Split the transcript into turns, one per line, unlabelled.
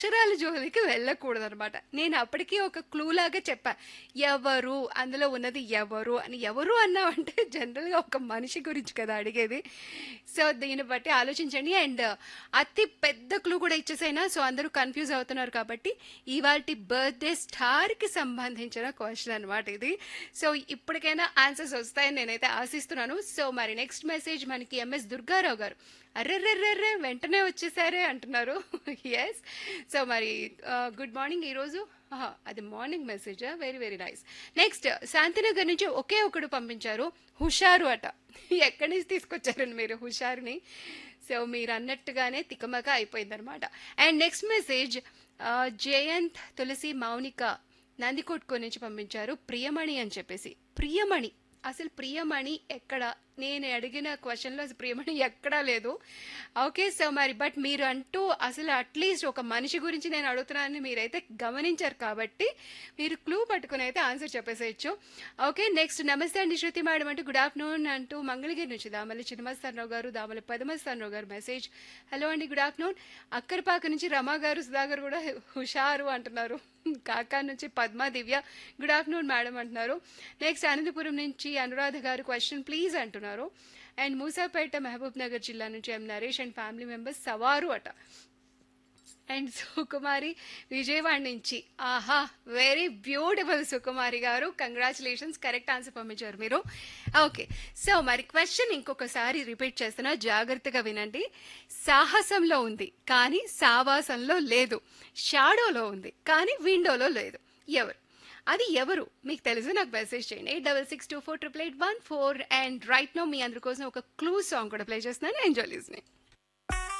అక్షరాల జోలికి వెళ్ళకూడదనమాట నేను అప్పటికి ఒక క్లూ లాగా చెప్పా ఎవరు అందులో ఉన్నది ఎవరు అని ఎవరు అన్నావంటే జనరల్గా ఒక మనిషి గురించి కదా అడిగేది సో దీన్ని బట్టి ఆలోచించండి అండ్ అతి పెద్ద క్లూ కూడా ఇచ్చేసైనా సో అందరూ కన్ఫ్యూజ్ అవుతున్నారు కాబట్టి ఇవాళ బర్త్డే స్టార్కి సంబంధించిన క్వశ్చన్ అనమాట ఇది సో ఇప్పటికైనా ఆన్సర్స్ వస్తాయని నేనైతే ఆశిస్తున్నాను సో మరి నెక్స్ట్ మెసేజ్ మనకి ఎంఎస్ దుర్గారావు గారు అర్రెర్రెర్రెర్రే వెంటనే వచ్చేసారే అంటున్నారు ఎస్ సో మరి గుడ్ మార్నింగ్ ఈరోజు ఆహా, అది morning message very very nice next Shantinagar నుంచి ఒకే ఒకడు పంపించారు హుషారు అట ఎక్కడి నుంచి తీసుకొచ్చారండి మీరు హుషారుని సో మీరు అన్నట్టుగానే తికమక అయిపోయిందనమాట and next message Jayanth Tulasi Mounika Nandikotkur నుంచి పంపించారు ప్రియమణి అని చెప్పేసి ప్రియమణి అసలు ప్రియమణి ఎక్కడ నేను అడిగిన క్వశ్చన్లో అసలు ప్రియమణి ఎక్కడా లేదు ఓకే సో మరి బట్ మీరు అంటూ అసలు అట్లీస్ట్ ఒక మనిషి గురించి నేను అడుగుతున్నానని మీరైతే గమనించారు కాబట్టి మీరు క్లూ పట్టుకుని అయితే ఆన్సర్ చెప్పేసేయచ్చు ఓకే నెక్స్ట్ నమస్తే అండి శృతి మేడం అంటూ గుడ్ ఆఫ్టర్నూన్ అంటూ మంగళగిరి నుంచి దామల్లి చిన్నమస్తానరావు గారు దామల్లి పదమస్తానరావు గారు మెసేజ్ హలో అండి గుడ్ ఆఫ్టర్నూన్ అక్కరపాక నుంచి రమా గారు సుధాకర్ కూడా హుషారు అంటున్నారు కాకా నుంచి Padma Divya good afternoon madam అంటున్నారు నెక్స్ట్ అనంతపురం నుంచి అనురాధ గారు క్వశ్చన్ ప్లీజ్ అంటున్నారు అండ్ మూసాపేట మహబూబ్ నగర్ జిల్లా నుంచి M Naresh and family members సవారు అట అండ్ సుకుమారి విజయవాడ నుంచి ఆహా వెరీ బ్యూటిఫుల్ సుకుమారి గారు కంగ్రాచులేషన్స్ కరెక్ట్ ఆన్సర్ పంపించారు మీరు ఓకే సో మరి క్వశ్చన్ ఇంకొకసారి రిపీట్ చేస్తున్నా జాగ్రత్తగా వినండి సాహసంలో ఉంది కానీ సావాసంలో లేదు షాడోలో ఉంది కానీ విండోలో లేదు ఎవరు అది ఎవరు మీకు తెలుసు నాకు మెసేజ్ చేయండి eight double six two four triple eight one four and right no మీ అందరి కోసం ఒక క్లూ సాంగ్ కూడా ప్లే చేస్తున్నాను ఎంజాయ్ లిస్నింగ్